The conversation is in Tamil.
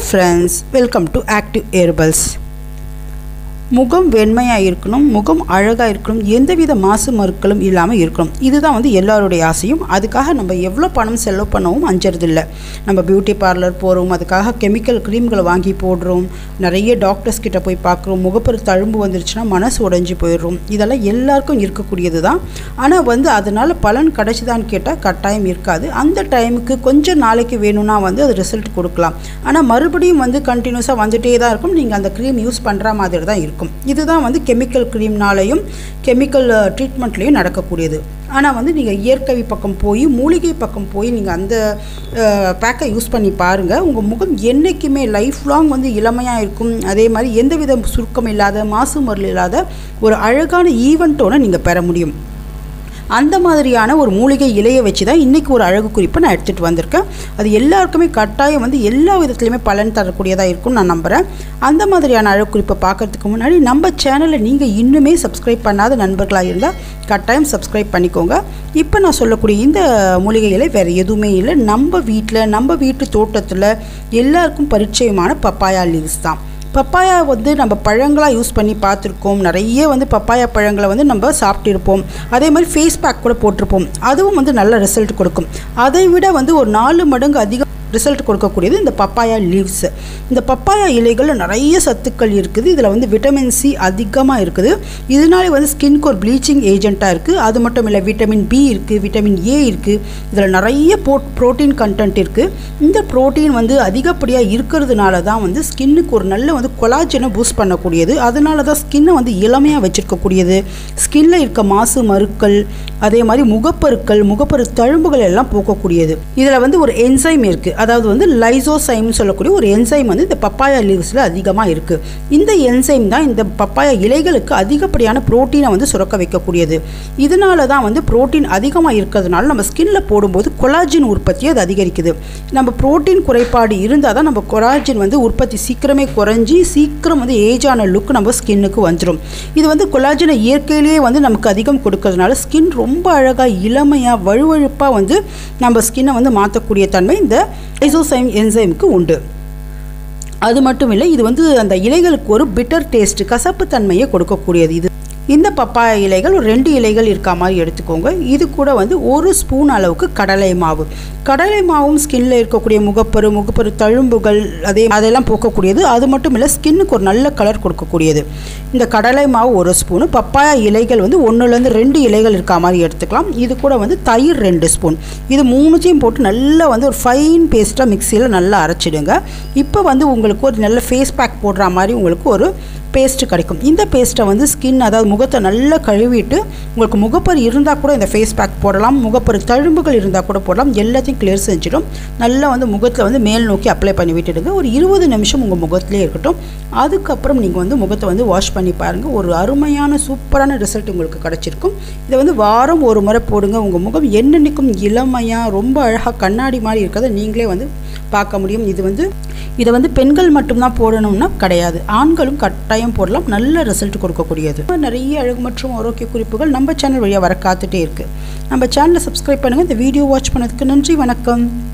ஃப்ரெண்ட்ஸ் வெல்கம் டு ஆக்டிவ் ஏர்பல்ஸ் முகம் வெண்மையாக இருக்கணும் முகம் அழகாக இருக்கணும் எந்தவித மாசு மறுக்களும் இல்லாமல் இருக்கணும் இதுதான் வந்து எல்லாருடைய ஆசையும் அதுக்காக நம்ம எவ்வளோ பணம் செலவு பண்ணவும் அஞ்சறதில்ல நம்ம பியூட்டி பார்லர் போகிறோம் அதுக்காக கெமிக்கல் க்ரீம்களை வாங்கி போடுறோம் நிறைய டாக்டர்ஸ் கிட்ட போய் பார்க்குறோம் முகப்பரு தழும்பு வந்துருச்சுன்னா மனசு உடைஞ்சு போயிடுறோம் இதெல்லாம் எல்லாருக்கும் இருக்கக்கூடியது தான் ஆனால் வந்து அதனால் பலன் கிடைச்சிதான்னு கேட்டால் கட்டாயம் இருக்காது அந்த டைமுக்கு கொஞ்சம் நாளைக்கு வேணும்னா வந்து அது ரிசல்ட் கொடுக்கலாம் ஆனால் மறுபடியும் வந்து கண்டினியூஸாக வந்துட்டே தான் இருக்கும் நீங்கள் அந்த க்ரீம் யூஸ் பண்ணுற மாதிரி தான் இருக்கும் இதுதான் வந்து கெமிக்கல் க்ரீம்னாலையும் கெமிக்கல் ட்ரீட்மெண்ட்லேயும் நடக்கக்கூடியது ஆனால் வந்து நீங்கள் இயற்கை பக்கம் போய் மூலிகை பக்கம் போய் நீங்கள் அந்த பேக்கை யூஸ் பண்ணி பாருங்கள் உங்கள் முகம் என்றைக்குமே லைஃப் லாங் வந்து இளமையாக இருக்கும் அதே மாதிரி எந்தவித சுருக்கம் இல்லாத மாசு மருள் இல்லாத ஒரு அழகான ஈவெண்ட்டோட நீங்கள் பெற முடியும் அந்த மாதிரியான ஒரு மூலிகை இலையை வச்சு தான் இன்றைக்கி ஒரு அழகு குறிப்பை நான் எடுத்துகிட்டு வந்திருக்கேன் அது எல்லாருக்குமே கட்டாயம் வந்து எல்லா விதத்துலையுமே பலன் தரக்கூடியதாக இருக்கும்னு நான் நம்புகிறேன் அந்த மாதிரியான அழகு குறிப்பை பார்க்கறதுக்கு முன்னாடி நம்ம சேனலை நீங்கள் இன்னுமே சப்ஸ்கிரைப் பண்ணாத நண்பர்களாக இருந்தால் கட்டாயம் சப்ஸ்கிரைப் பண்ணிக்கோங்க இப்போ நான் சொல்லக்கூடிய இந்த மூலிகை இலை வேறு எதுவுமே இல்லை நம்ம வீட்டில் நம்ம வீட்டு தோட்டத்தில் எல்லாருக்கும் பரிச்சயமான பப்பாயா லீவ்ஸ் தான் பப்பாயா வந்து நம்ம பழங்களாக யூஸ் பண்ணி பார்த்துருக்கோம் நிறைய வந்து பப்பாயா பழங்களை வந்து நம்ம சாப்பிட்டிருப்போம் அதே மாதிரி ஃபேஸ் பேக் கூட போட்டிருப்போம் அதுவும் வந்து நல்ல ரிசல்ட் கொடுக்கும் அதை விட வந்து ஒரு நாலு மடங்கு அதிகம் ரிசல்ட் கொடுக்கக்கூடியது இந்த பப்பாயா லீவ்ஸ் இந்த பப்பாயா இலைகளில் நிறைய சத்துக்கள் இருக்குது இதில் வந்து விட்டமின் சி அதிகமாக இருக்குது இதனாலே வந்து ஸ்கின்க்கு ஒரு ப்ளீச்சிங் ஏஜென்ட்டாக இருக்குது அது மட்டும் இல்லை விட்டமின் பி இருக்குது விட்டமின் ஏ இருக்குது இதில் நிறைய போ ப்ரோட்டீன் கண்டென்ட் இருக்குது இந்த ப்ரோட்டீன் வந்து அதிகப்படியாக இருக்கிறதுனால தான் வந்து ஸ்கின்னுக்கு ஒரு நல்ல வந்து கொலாஜனை பூஸ்ட் பண்ணக்கூடியது அதனால தான் ஸ்கின்னை வந்து இளமையாக வச்சுருக்கக்கூடியது ஸ்கின்னில் இருக்க மாசு மறுக்கள் அதே மாதிரி முகப்பருக்கள் முகப்பரு தழும்புகள் எல்லாம் போக்கக்கூடியது இதில் வந்து ஒரு என்சைம் இருக்குது அதாவது வந்து லைசோசைம்னு சொல்லக்கூடிய ஒரு என்சைம் வந்து இந்த பப்பாயா லீவ்ஸில் அதிகமாக இருக்குது இந்த என்சைம் தான் இந்த பப்பாயா இலைகளுக்கு அதிகப்படியான புரோட்டீனை வந்து சுரக்க வைக்கக்கூடியது இதனால தான் வந்து புரோட்டீன் அதிகமாக இருக்கிறதுனால நம்ம ஸ்கின்ல போடும்போது கொலாஜின் உற்பத்தி அது அதிகரிக்குது நம்ம புரோட்டீன் குறைபாடு இருந்தால் தான் நம்ம கொலாஜின் வந்து உற்பத்தி சீக்கிரமே குறைஞ்சி சீக்கிரம் வந்து ஏஜான லுக் நம்ம ஸ்கின்னுக்கு வந்துடும் இது வந்து கொலாஜினை இயற்கையிலேயே வந்து நமக்கு அதிகம் கொடுக்கறதுனால ஸ்கின் ரொம்ப அழகாக இளமையாக வழுவழுப்பாக வந்து நம்ம ஸ்கின்னை வந்து மாற்றக்கூடிய தன்மை இந்த ஐசோசைம் என்சைமுக்கு உண்டு அது மட்டும் இல்லை இது வந்து அந்த இலைகளுக்கு ஒரு பிட்டர் டேஸ்ட் கசப்பு தன்மையை கொடுக்கக்கூடியது இது இந்த பப்பாய இலைகள் ஒரு ரெண்டு இலைகள் இருக்க மாதிரி எடுத்துக்கோங்க இது கூட வந்து ஒரு ஸ்பூன் அளவுக்கு கடலை மாவு கடலை மாவும் ஸ்கின்ல இருக்கக்கூடிய முகப்பரு முகப்பரு தழும்புகள் அதே அதெல்லாம் போக்கக்கூடியது அது மட்டும் இல்லை ஸ்கின்னுக்கு ஒரு நல்ல கலர் கொடுக்கக்கூடியது இந்த கடலை மாவு ஒரு ஸ்பூனு பப்பாயா இலைகள் வந்து ஒன்றுலேருந்து ரெண்டு இலைகள் இருக்க மாதிரி எடுத்துக்கலாம் இது கூட வந்து தயிர் ரெண்டு ஸ்பூன் இது மூணுத்தையும் போட்டு நல்லா வந்து ஒரு ஃபைன் பேஸ்ட்டாக மிக்சியில் நல்லா அரைச்சிடுங்க இப்போ வந்து உங்களுக்கு ஒரு நல்ல ஃபேஸ் பேக் போடுற மாதிரி உங்களுக்கு ஒரு பேஸ்ட்டு கிடைக்கும் இந்த பேஸ்ட்டை வந்து ஸ்கின் அதாவது முகத்தை நல்லா கழுவிட்டு உங்களுக்கு முகப்பரு இருந்தால் கூட இந்த ஃபேஸ் பேக் போடலாம் முகப்பரு தழும்புகள் இருந்தால் கூட போடலாம் எல்லாத்தையும் கிளியர் செஞ்சிடும் நல்லா வந்து முகத்தில் வந்து மேல் நோக்கி அப்ளை பண்ணி விட்டுடுங்க ஒரு இருபது நிமிஷம் உங்கள் முகத்திலே இருக்கட்டும் அதுக்கப்புறம் நீங்கள் வந்து முகத்தை வந்து வாஷ் பண்ணி பாருங்கள் ஒரு அருமையான சூப்பரான ரிசல்ட் உங்களுக்கு கிடச்சிருக்கும் இதை வந்து வாரம் ஒரு முறை போடுங்க உங்கள் முகம் என்னென்னைக்கும் இளமையாக ரொம்ப அழகாக கண்ணாடி மாதிரி இருக்கிறத நீங்களே வந்து பார்க்க முடியும் இது வந்து இதை வந்து பெண்கள் மட்டும்தான் போடணும்னா கிடையாது ஆண்களும் கட்டாயம் போடலாம் நல்ல ரிசல்ட் கொடுக்கக்கூடியது நிறைய அழகு மற்றும் ஆரோக்கிய குறிப்புகள் நம்ம சேனல் வழியாக வர காத்துட்டே இருக்குது நம்ம சேனலை சப்ஸ்கிரைப் பண்ணுங்கள் இந்த வீடியோ வாட்ச் பண்ணதுக்கு நன்றி வணக்கம்